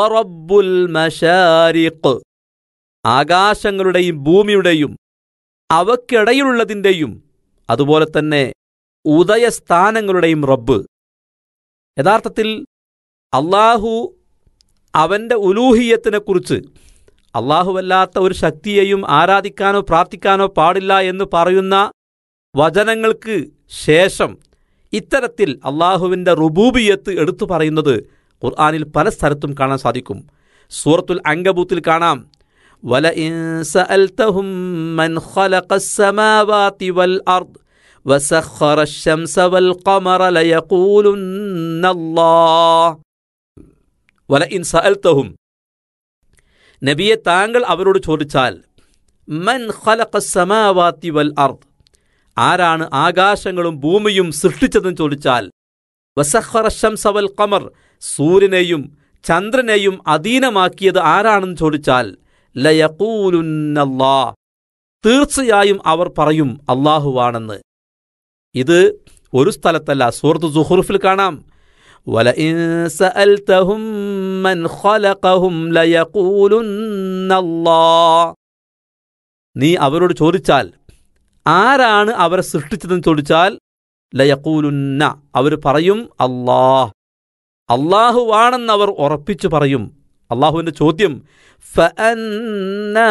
റബ്ബുൽ മശാരിഖ് ആകാശങ്ങളുടെയും ഭൂമിയുടെയും അവക്കിടയിലുള്ളതിൻ്റെയും അതുപോലെ തന്നെ ഉദയസ്ഥാനങ്ങളുടെയും റബ്ബ് യഥാർത്ഥത്തിൽ അള്ളാഹു അവൻ്റെ ഉലൂഹിയത്തിനെക്കുറിച്ച് അള്ളാഹുവല്ലാത്ത ഒരു ശക്തിയെയും ആരാധിക്കാനോ പ്രാർത്ഥിക്കാനോ പാടില്ല എന്ന് പറയുന്ന വചനങ്ങൾക്ക് ശേഷം ഇത്തരത്തിൽ അള്ളാഹുവിൻ്റെ റുബൂബിയത്ത് എടുത്തു പറയുന്നത് ഖുർആാനിൽ പല സ്ഥലത്തും കാണാൻ സാധിക്കും സൂറത്തുൽ അങ്കബൂത്തിൽ കാണാം وَلَئِن سَأَلْتَهُم مَّنْ خَلَقَ السَّمَاوَاتِ وَالْأَرْضِ وَسَخَّرَ الشَّمْسَ وَالْقَمَرَ لَيَقُولُنَّ اللَّهُ وَلَئِن سَأَلْتَهُم നബിയെ താങ്കൾ അവരോട് ചോദിച്ചാൽ മൻ ഖലഖ സമാവാത്തി വൽ അർദ് ആരാണ് ആകാശങ്ങളും ഭൂമിയും സൃഷ്ടിച്ചതെന്ന് ചോദിച്ചാൽ വസഖറ ശംസ വൽ ഖമർ സൂര്യനെയും ചന്ദ്രനെയും അധീനമാക്കിയത് ആരാണെന്ന് ചോദിച്ചാൽ ലയക്കൂലുന്നല്ലാ തീർച്ചയായും അവർ പറയും അള്ളാഹുവാണെന്ന് ഇത് ഒരു സ്ഥലത്തല്ല സൂറത്ത് സുഹുറുഫിൽ കാണാം وَلَئِن سَأَلْتَهُم مَّنْ خَلَقَهُمْ لَيَقُولُنَّ اللَّهُ നീ അവരോട് ചോദിച്ചാൽ ആരാണ് അവരെ സൃഷ്ടിച്ചതെന്ന് ചോദിച്ചാൽ ലയക്കൂലുന്ന അവർ പറയും അല്ലാഹ് അള്ളാഹുവാണെന്ന് അവർ ഉറപ്പിച്ചു പറയും അള്ളാഹുവിന്റെ ചോദ്യം ഫഅന്നാ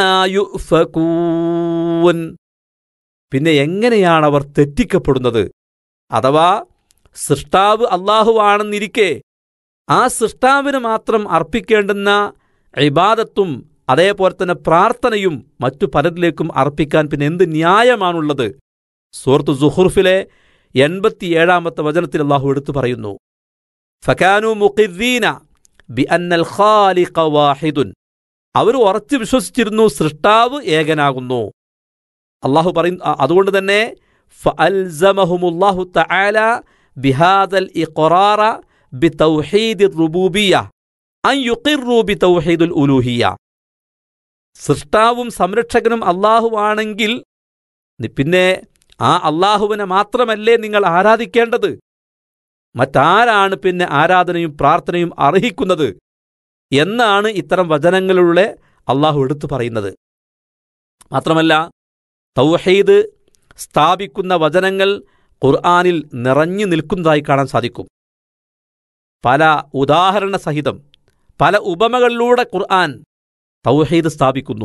യുഫകൂൻ. പിന്നെ എങ്ങനെയാണ് അവർ തെറ്റിക്കപ്പെടുന്നത് അഥവാ സൃഷ്ടാവ് അള്ളാഹുവാണെന്നിരിക്കെ ആ സൃഷ്ടാവിന് മാത്രം അർപ്പിക്കേണ്ടുന്ന ഇബാദത്തും അതേപോലെ തന്നെ പ്രാർത്ഥനയും മറ്റു പലരിലേക്കും അർപ്പിക്കാൻ പിന്നെ എന്ത് ന്യായമാണുള്ളത് സൂറത്ത് സുഹുർഫിലെ എൺപത്തിയേഴാമത്തെ വചനത്തിൽ അള്ളാഹു എടുത്തു പറയുന്നു ഫക്കാനു മുഖിദ്ദീന ബി അന്നൽ ഖാലിഖ വാഹിദുൻ അവർ ഉറച്ചു വിശ്വസിച്ചിരുന്നു സൃഷ്ടാവ് ഏകനാകുന്നു അള്ളാഹു പറയും അ- അതുകൊണ്ട് തന്നെ ഫഅൽസമഹുമുല്ലാഹു തആല ബിഹാദൽ ഇഖറാറ ബിതൗഹീദി റുബൂബിയ അൻ യുഖിറു ബിതൗഹീദുൽ ഉലൂഹിയ സൃഷ്ടാവും സംരക്ഷകനും അള്ളാഹുവാണെങ്കിൽ നി- പിന്നെ ആ അള്ളാഹുവിനെ മാത്രമല്ലേ നിങ്ങൾ ആരാധിക്കേണ്ടത് മറ്റാരാണ് പിന്നെ ആരാധനയും പ്രാർത്ഥനയും അർഹിക്കുന്നത് എന്നാണ് ഇത്തരം വചനങ്ങളിലൂടെ അള്ളാഹു എടുത്തു പറയുന്നത് മാത്രമല്ല തൗഹീദ് സ്ഥാപിക്കുന്ന വചനങ്ങൾ ഖുർആാനിൽ നിറഞ്ഞു നിൽക്കുന്നതായി കാണാൻ സാധിക്കും പല ഉദാഹരണ സഹിതം പല ഉപമകളിലൂടെ ഖുർആൻ തൗഹീദ് സ്ഥാപിക്കുന്നു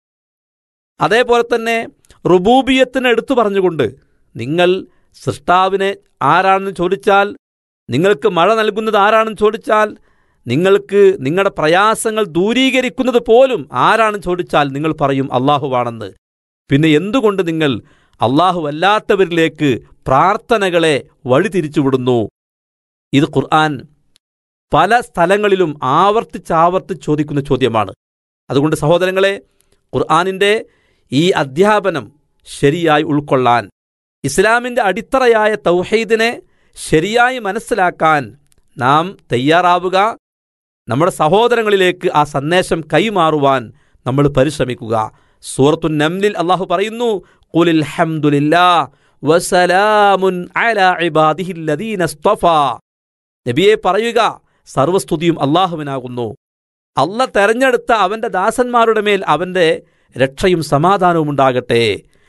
അതേപോലെ തന്നെ റുബൂബിയത്തിന് എടുത്തു പറഞ്ഞുകൊണ്ട് നിങ്ങൾ സൃഷ്ടാവിനെ ആരാണെന്ന് ചോദിച്ചാൽ നിങ്ങൾക്ക് മഴ നൽകുന്നത് ആരാണെന്ന് ചോദിച്ചാൽ നിങ്ങൾക്ക് നിങ്ങളുടെ പ്രയാസങ്ങൾ ദൂരീകരിക്കുന്നത് പോലും ആരാണെന്ന് ചോദിച്ചാൽ നിങ്ങൾ പറയും അള്ളാഹുവാണെന്ന് പിന്നെ എന്തുകൊണ്ട് നിങ്ങൾ അല്ലാത്തവരിലേക്ക് പ്രാർത്ഥനകളെ വഴിതിരിച്ചുവിടുന്നു ഇത് ഖുർആൻ പല സ്ഥലങ്ങളിലും ആവർത്തിച്ചാവർത്തിച്ച് ചോദിക്കുന്ന ചോദ്യമാണ് അതുകൊണ്ട് സഹോദരങ്ങളെ ഖുർആാനിൻ്റെ ഈ അധ്യാപനം ശരിയായി ഉൾക്കൊള്ളാൻ ഇസ്ലാമിൻ്റെ അടിത്തറയായ തൗഹീദിനെ ശരിയായി മനസ്സിലാക്കാൻ നാം തയ്യാറാവുക നമ്മുടെ സഹോദരങ്ങളിലേക്ക് ആ സന്ദേശം കൈമാറുവാൻ നമ്മൾ പരിശ്രമിക്കുക സൂറത്തു നംലിൽ അള്ളാഹു പറയുന്നു ഖുലിൽ ഹംദുലില്ലാ വസലാമുൻ അലാ ഇബാദിഹില്ലദീന ഇസ്തഫാ നബിയെ പറയുക സർവസ്തുതിയും അള്ളാഹുവിനാകുന്നു അല്ല തെരഞ്ഞെടുത്ത അവന്റെ ദാസന്മാരുടെ മേൽ അവന്റെ രക്ഷയും സമാധാനവും ഉണ്ടാകട്ടെ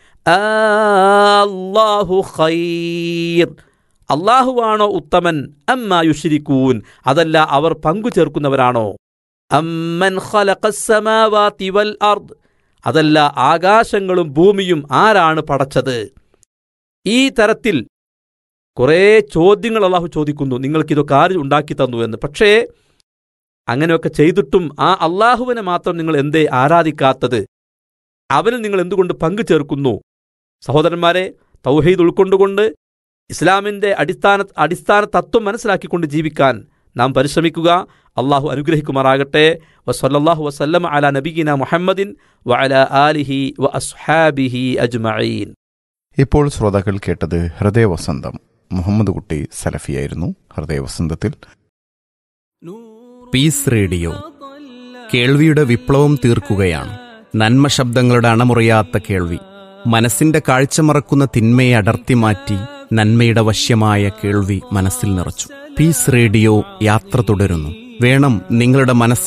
അല്ലാഹു ഖൈർ അള്ളാഹുവാണോ ഉത്തമൻ അമ്മ യുഷിരിക്കൂൻ അതല്ല അവർ പങ്കു ചേർക്കുന്നവരാണോ അമ്മൻ ഖലഖസ്സമാവാതി വൽ അർദ് അതല്ല ആകാശങ്ങളും ഭൂമിയും ആരാണ് പടച്ചത് ഈ തരത്തിൽ കുറേ ചോദ്യങ്ങൾ അള്ളാഹു ചോദിക്കുന്നു നിങ്ങൾക്കിതൊക്കെ ആര് ഉണ്ടാക്കി തന്നു എന്ന് പക്ഷേ അങ്ങനെയൊക്കെ ചെയ്തിട്ടും ആ അള്ളാഹുവിനെ മാത്രം നിങ്ങൾ എന്തേ ആരാധിക്കാത്തത് അവനിൽ നിങ്ങൾ എന്തുകൊണ്ട് പങ്കു ചേർക്കുന്നു സഹോദരന്മാരെ തൗഹീദ് ഉൾക്കൊണ്ടുകൊണ്ട് ഇസ്ലാമിന്റെ അടിസ്ഥാന അടിസ്ഥാന തത്വം മനസ്സിലാക്കിക്കൊണ്ട് ജീവിക്കാൻ നാം പരിശ്രമിക്കുക അള്ളാഹു അനുഗ്രഹിക്കുമാറാകട്ടെ വസല്ലാഹു വസല്ലം അല നബീന മുഹമ്മദിൻ വ അല ആലിഹി വ അസ്ഹാബിഹി അജ്മഈൻ ഇപ്പോൾ ശ്രോതാക്കൾ കേട്ടത് ഹൃദയവസന്തം മുഹമ്മദ് കുട്ടി സലഫിയായിരുന്നു ഹൃദയവസന്തത്തിൽ പീസ് റേഡിയോ കേൾവിയുടെ വിപ്ലവം തീർക്കുകയാണ് നന്മ ശബ്ദങ്ങളുടെ അണമുറിയാത്ത കേൾവി മനസ്സിന്റെ കാഴ്ച മറക്കുന്ന തിന്മയെ അടർത്തി മാറ്റി നന്മയുടെ വശ്യമായ കേൾവി മനസ്സിൽ നിറച്ചു പീസ് റേഡിയോ യാത്ര തുടരുന്നു വേണം നിങ്ങളുടെ മനസ്സ്